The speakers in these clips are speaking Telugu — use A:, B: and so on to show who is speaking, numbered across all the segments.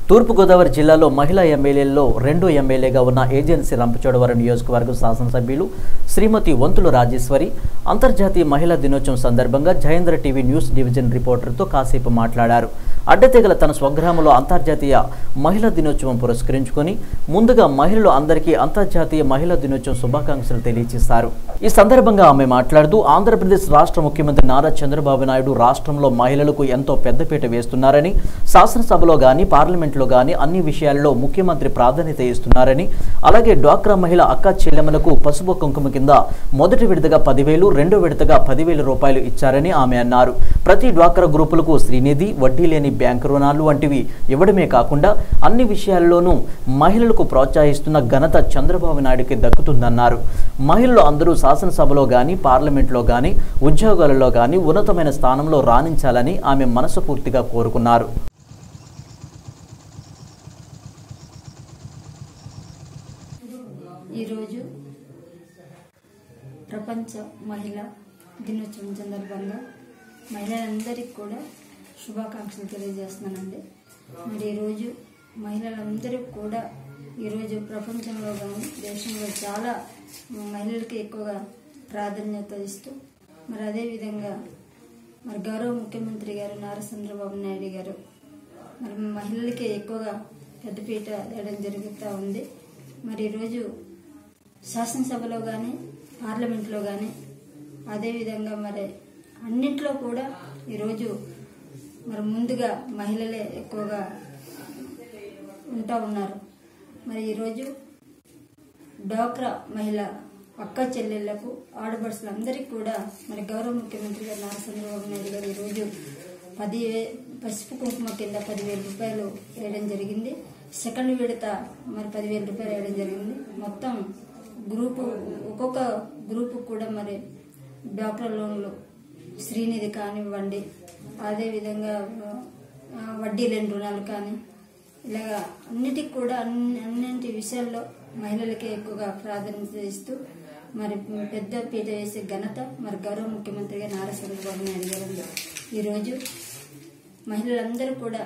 A: తూర్పుగోదావరి జిల్లాలో మహిళా ఎమ్మెల్యేల్లో రెండో ఎమ్మెల్యేగా ఉన్న ఏజెన్సీ రంపచోడవరం నియోజకవర్గం శాసనసభ్యులు శ్రీమతి వంతుల రాజేశ్వరి అంతర్జాతీయ మహిళా దినోత్సవం సందర్భంగా జయేంద్ర టీవీ న్యూస్ డివిజన్ రిపోర్టర్తో కాసేపు మాట్లాడారు అడ్డతెగల తన స్వగ్రామంలో అంతర్జాతీయ మహిళా దినోత్సవం పురస్కరించుకొని ముందుగా మహిళలు అందరికీ అంతర్జాతీయ మహిళా దినోత్సవం శుభాకాంక్షలు తెలియజేశారు ఈ సందర్భంగా ఆమె మాట్లాడుతూ ఆంధ్రప్రదేశ్ రాష్ట్ర ముఖ్యమంత్రి నారా చంద్రబాబు నాయుడు రాష్ట్రంలో మహిళలకు ఎంతో పెద్దపీట వేస్తున్నారని శాసనసభలో గాని పార్లమెంట్లో గాని అన్ని విషయాల్లో ముఖ్యమంత్రి ప్రాధాన్యత ఇస్తున్నారని అలాగే డ్వాక్రా మహిళ అక్క చెల్లెమ్మలకు పసుపు కుంకుమ కింద మొదటి విడతగా పదివేలు రెండో విడతగా పదివేల రూపాయలు ఇచ్చారని ఆమె అన్నారు ప్రతి డ్వాక్రా గ్రూపులకు శ్రీనిధి వడ్డీ లేని బ్యాంకు రుణాలు వంటివి ఇవ్వడమే కాకుండా అన్ని విషయాల్లోనూ మహిళలకు ప్రోత్సహిస్తున్న ఘనత చంద్రబాబు నాయుడుకి దక్కుతుందన్నారు మహిళలు అందరూ శాసనసభలో గాని పార్లమెంట్లో గాని ఉద్యోగాలలో గాని ఉన్నతమైన స్థానంలో రాణించాలని ఆమె మనస్ఫూర్తిగా కోరుకున్నారు
B: ఈరోజు ప్రపంచ మహిళా దినోత్సవం సందర్భంగా మహిళలందరికీ కూడా శుభాకాంక్షలు తెలియజేస్తున్నానండి మరి ఈరోజు మహిళలందరూ కూడా ఈరోజు ప్రపంచంలో కానీ దేశంలో చాలా మహిళలకి ఎక్కువగా ప్రాధాన్యత ఇస్తూ మరి అదేవిధంగా మరి గౌరవ ముఖ్యమంత్రి గారు నారా చంద్రబాబు నాయుడు గారు మరి మహిళలకి ఎక్కువగా పెద్దపీట వేయడం జరుగుతూ ఉంది మరి ఈరోజు శాసనసభలో కానీ పార్లమెంట్లో కానీ అదేవిధంగా మరి అన్నింట్లో కూడా ఈరోజు మరి ముందుగా మహిళలే ఎక్కువగా ఉంటా ఉన్నారు మరి ఈరోజు డ్వాక్రా మహిళ అక్క చెల్లెళ్లకు ఆడపడుచులందరికీ కూడా మరి గౌరవ ముఖ్యమంత్రి గారు నారా చంద్రబాబు నాయుడు గారు ఈరోజు పది వే- పసుపు కుంకుమ కింద పదివేల రూపాయలు వేయడం జరిగింది సెకండ్ విడత మరి పదివేల రూపాయలు వేయడం జరిగింది మొత్తం గ్రూపు ఒక్కొక్క గ్రూపు కూడా మరి డ్వాక్రా లోన్లు శ్రీనిధి కానివ్వండి అదేవిధంగా ఆ, వడ్డీ లేని రుణాలు కానీ ఇలాగా అన్నిటికి కూడా అన్ని అన్నింటి విషయాల్లో మహిళలకే ఎక్కువగా ప్రాధాన్యత ఇస్తూ మరి పెద్ద పీట వేసే ఘనత మరి గౌరవ ముఖ్యమంత్రిగా నారా చంద్రబాబు నాయుడు గారు ఉంది. ఈరోజు మహిళలందరూ కూడా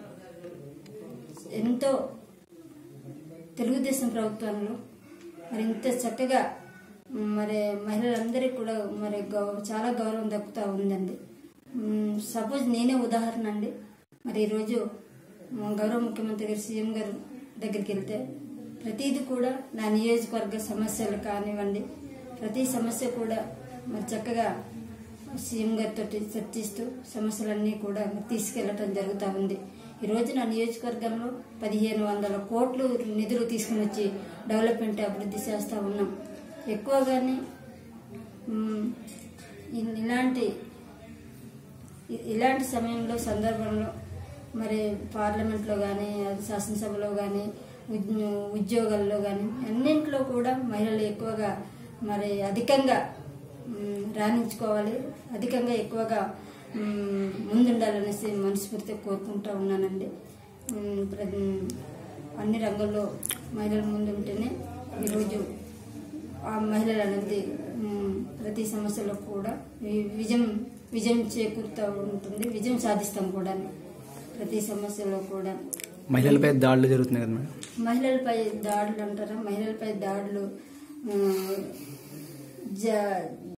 B: ఎంతో తెలుగుదేశం ప్రభుత్వంలో మరి ఇంత చక్కగా మరి మహిళలందరికీ కూడా మరి గౌ- చాలా గౌరవం దక్కుతూ ఉందండి సపోజ్ నేనే ఉదాహరణ అండి మరి ఈరోజు మా గౌరవ ముఖ్యమంత్రి గారు సీఎం గారు దగ్గరికి వెళ్తే ప్రతిదీ కూడా నా నియోజకవర్గ సమస్యలు కానివ్వండి ప్రతి సమస్య కూడా మరి చక్కగా సీఎం గారితో చర్చిస్తూ సమస్యలన్నీ కూడా తీసుకెళ్లటం జరుగుతూ ఉంది ఈ రోజు నా నియోజకవర్గంలో పదిహేను వందల కోట్లు నిధులు తీసుకుని వచ్చి డెవలప్మెంట్ అభివృద్ధి చేస్తూ ఉన్నాం ఎక్కువగానే మ్, ఇ- ఇలాంటి ఇ- ఇలాంటి సమయంలో సందర్భంలో మరి పార్లమెంట్లో కానీ శాసనసభలో కానీ ఉద్యోగాల్లో కానీ అన్నింటిలో కూడా మహిళలు ఎక్కువగా మరి అధికంగా మ్, రాణించుకోవాలి అధికంగా ఎక్కువగా మ్, ముందుండాలనేసి మనస్ఫూర్తిగా కోరుకుంటా ఉన్నానండి మ్, ప్ర- అన్ని రంగాల్లో మహిళలు ముందుంటేనే ఈరోజు ఆ మహిళలు అనేది మ్, ప్రతి సమస్యలో కూడా వి- విజయం విజయం చేకూరుతూ ఉంటుంది విజయం సాధిస్తాం కూడా ప్రతి సమస్యలో కూడా
C: మహిళలపై దాడులు జరుగుతున్నాయి కదా మేడం
B: మహిళలపై దాడులు అంటారా మహిళలపై దాడులు ఆ, జ